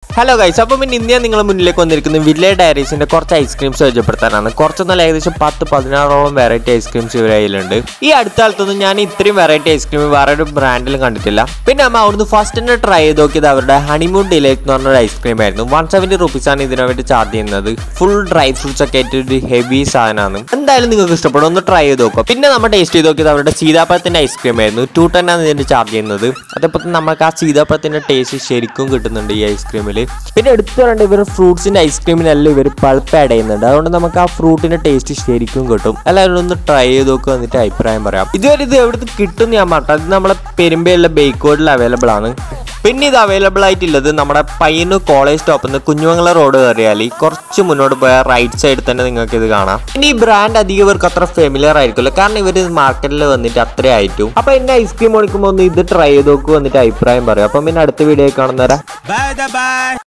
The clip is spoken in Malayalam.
ഹലോ ഗൈസ് അപ്പം പിന്നെ ഇന്ന് ഞാൻ നിങ്ങളുടെ മുന്നിലേക്ക് വന്നിരിക്കുന്നത് വില്ലേജ് ഡയറീസിന്റെ കുറച്ച് ഐസ്ക്രീംസ് പരിചയപ്പെടുത്താനാണ് കുറച്ചൊന്നല്ല ഏകദേശം പത്ത് പതിനാറോളം വെറൈറ്റി ഐസ്ക്രീംസ് ഇവരുടെ കയ്യിലുണ്ട് ഈ അടുത്ത കാലത്തൊന്നും ഞാൻ ഇത്രയും വെറൈറ്റി ഐസ്ക്രീം വേറെ ഒരു ബ്രാൻഡിലും കണ്ടിട്ടില്ല പിന്നെ അമ്മ അവിടുന്ന് ഫസ്റ്റ് തന്നെ ട്രൈ ചെയ്ത് നോക്കിയത് അവരുടെ ഹണിമൂൺ ഡിലൈറ്റ് എന്ന് പറഞ്ഞൊരു ഐസ്ക്രീം ആയിരുന്നു വൺ സെവൻറ്റി റുപ്പീസാണ് ഇതിനു വേണ്ടി ചാർജ് ചെയ്യുന്നത് ഫുൾ ഡ്രൈ ഫ്രൂട്ട്സ് ഒക്കെ ആയിട്ട് ഒരു ഹെവി സാധനമാണ് എന്തായാലും നിങ്ങൾക്ക് ഇഷ്ടപ്പെടും ഒന്ന് ട്രൈ ചെയ്ത് നോക്കുക പിന്നെ നമ്മൾ ടേസ്റ്റ് ചെയ്ത് നോക്കിയത് അവരുടെ സീതാപ്പഴത്തിന്റെ ഐസ്ക്രീം ആയിരുന്നു ടു ടെൻ ആണ് ഇതിന്റെ ചാർജ് ചെയ്യുന്നത് അതേപോലെ തന്നെ നമുക്ക് ആ സീതാപ്പഴത്തിന്റെ ടേസ്റ്റ് ശരിക്കും കിട്ടുന്നുണ്ട് ഈ ഐസ്ക്രീമിൽ പിന്നെ എടുത്തു പറയേണ്ട ഇവർ ഫ്രൂട്ട്സിന്റെ ഐസ്ക്രീമിനെല്ലാം ഇവർ പൾപ്പ് ആഡ് ചെയ്യുന്നുണ്ട് അതുകൊണ്ട് നമുക്ക് ആ ഫ്രൂട്ടിന്റെ ടേസ്റ്റ് ശരിക്കും കിട്ടും എല്ലാവരും ഒന്ന് ട്രൈ ചെയ്ത് നോക്കുക എന്നിട്ട് അഭിപ്രായം പറയാം ഇതുവരെ ഇത് എവിടുന്ന് കിട്ടും ഞാൻ പറഞ്ഞത് ഇത് നമ്മളെ പെരുമ്പയുള്ള ബേക്കോഡിൽ അവൈലബിൾ ആണ് പിന്നെ ഇത് അവൈലബിൾ ആയിട്ടുള്ളത് നമ്മുടെ പയ്യന്നൂർ കോളേജ് സ്റ്റോപ്പിൽ നിന്ന് കുഞ്ഞുമംഗല റോഡ് കയറിയാൽ കുറച്ച് മുന്നോട്ട് പോയാൽ റൈറ്റ് സൈഡിൽ തന്നെ നിങ്ങൾക്ക് ഇത് കാണാം ഇനി ഈ ബ്രാൻഡ് അധികം ഇവർക്ക് അത്ര ഫെമിലിയർ ആയിരിക്കില്ല കാരണം ഇവർ മാർക്കറ്റിൽ വന്നിട്ട് അത്ര ആയിട്ടും അപ്പൊ എന്നെ ഐസ്ക്രീം ഓടിക്കുമ്പോൾ ഒന്ന് ഇത് ട്രൈ ചെയ്ത് നോക്കുക എന്നിട്ട് അഭിപ്രായം പറയാം അപ്പം പിന്നെ അടുത്ത വീഡിയോ കാണുന്നവരാ Bye bye.